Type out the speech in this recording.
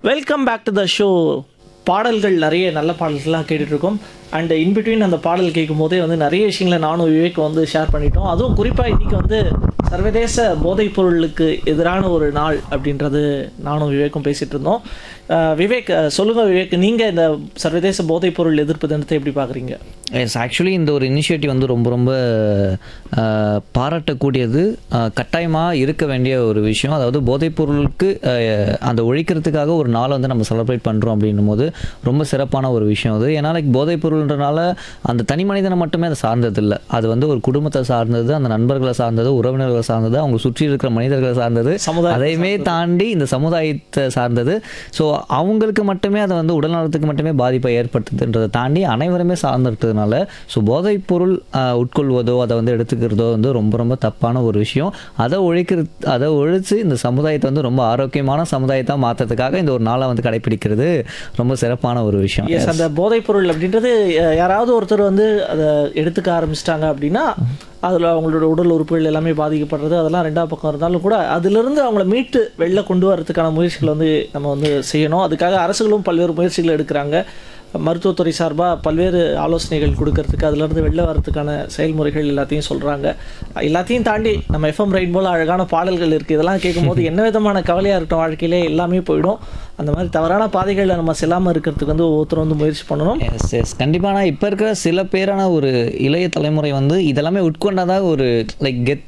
welcome back to the show பாடல்கள் நிறைய நல்ல பாடல்கள்லாம் கேட்டுட்டு இருக்கோம் அண்ட் இன்பிட்வீன் அந்த பாடல் கேட்கும் போதே வந்து நிறைய விஷயங்களை நானும் விவேக் வந்து ஷேர் பண்ணிட்டோம் அதுவும் குறிப்பாக இன்னைக்கு வந்து சர்வதேச போதைப் பொருளுக்கு எதிரான ஒரு நாள் அப்படின்றது நானும் விவேக்கும் பேசிட்டு இருந்தோம் அஹ் விவேக் அஹ் சொல்லுங்க விவேக் நீங்க இந்த சர்வதேச போதைப் பொருள் எதிர்ப்பு தினத்தை எப்படி பார்க்குறீங்க எஸ் ஆக்சுவலி இந்த ஒரு இனிஷியேட்டிவ் வந்து ரொம்ப ரொம்ப அஹ், பாராட்டக்கூடியது கட்டாயமாக இருக்க வேண்டிய ஒரு விஷயம் அதாவது போதைப்பொருளுக்கு அஹ், அந்த ஒழிக்கிறதுக்காக ஒரு நாளை வந்து நம்ம செலிப்ரேட் பண்ணுறோம் அப்படின்னும் போது ரொம்ப சிறப்பான ஒரு விஷயம் அது ஏன்னா லைக் போதைப்பொருள்ன்றனால அந்த தனி மனிதனை மட்டுமே அதை சார்ந்தது இல்லை அது வந்து ஒரு குடும்பத்தை சார்ந்தது அந்த நண்பர்களை சார்ந்தது உறவினர்களை சார்ந்தது அவங்க சுற்றி இருக்கிற மனிதர்களை சார்ந்தது சமுதாயத்தை அதையுமே தாண்டி இந்த சமுதாயத்தை சார்ந்தது ஸோ அவங்களுக்கு மட்டுமே அதை வந்து உடல்நலத்துக்கு மட்டுமே பாதிப்பை ஏற்படுத்துதுன்றதை தாண்டி அனைவருமே சார்ந்திருக்கிறதுனால ஸோ போதைப் பொருள் ஆஹ், உட்கொள்வதோ அதை வந்து எடுத்துக்கிறதோ வந்து ரொம்ப ரொம்ப தப்பான ஒரு விஷயம் அதை ஒழிக்கிறது அதை ஒழித்து இந்த சமுதாயத்தை வந்து ரொம்ப ஆரோக்கியமான சமுதாயத்தை மாற்றுறதுக்காக இந்த ஒரு நாளை வந்து கடைப்பிடிக்கிறது ரொம்ப சிறப்பான ஒரு விஷயம் எஸ் அந்த போதைப் பொருள் அப்படின்றது அஹ், யாராவது ஒருத்தர் வந்து அதை எடுத்துக்க ஆரம்பிச்சிட்டாங்க அப்படின்னா அதில் அவங்களோட உடல் உறுப்புகள் எல்லாமே பாதிக்கப்படுறது அதெல்லாம் ரெண்டாவது பக்கம் இருந்தாலும் கூட அதிலிருந்து அவங்கள மீட்டு வெளில கொண்டு வரதுக்கான முயற்சிகள் வந்து நம்ம வந்து செய்யணும் அதுக்காக அரசுகளும் பல்வேறு முயற்சிகள் எடுக்கிறாங்க மருத்துவத்துறை சார்பாக பல்வேறு ஆலோசனைகள் கொடுக்கறதுக்கு அதுலேருந்து வெளில வரதுக்கான செயல்முறைகள் எல்லாத்தையும் சொல்கிறாங்க எல்லாத்தையும் தாண்டி நம்ம எஃப்எம் ரெயின் போல் அழகான பாடல்கள் இருக்குது இதெல்லாம் கேட்கும்போது என்ன விதமான கவலையாக இருக்கட்டும் வாழ்க்கையிலே எல்லாமே போயிடும் அந்த மாதிரி தவறான பாதைகளில் நம்ம செல்லாமல் இருக்கிறதுக்கு வந்து ஒவ்வொருத்தரும் வந்து முயற்சி பண்ணணும் எஸ் எஸ் கண்டிப்பாக ஆனால் இப்போ இருக்கிற சில பேரான ஒரு இளைய தலைமுறை வந்து இதெல்லாமே உட்கொண்டாதான் ஒரு லைக் கெத்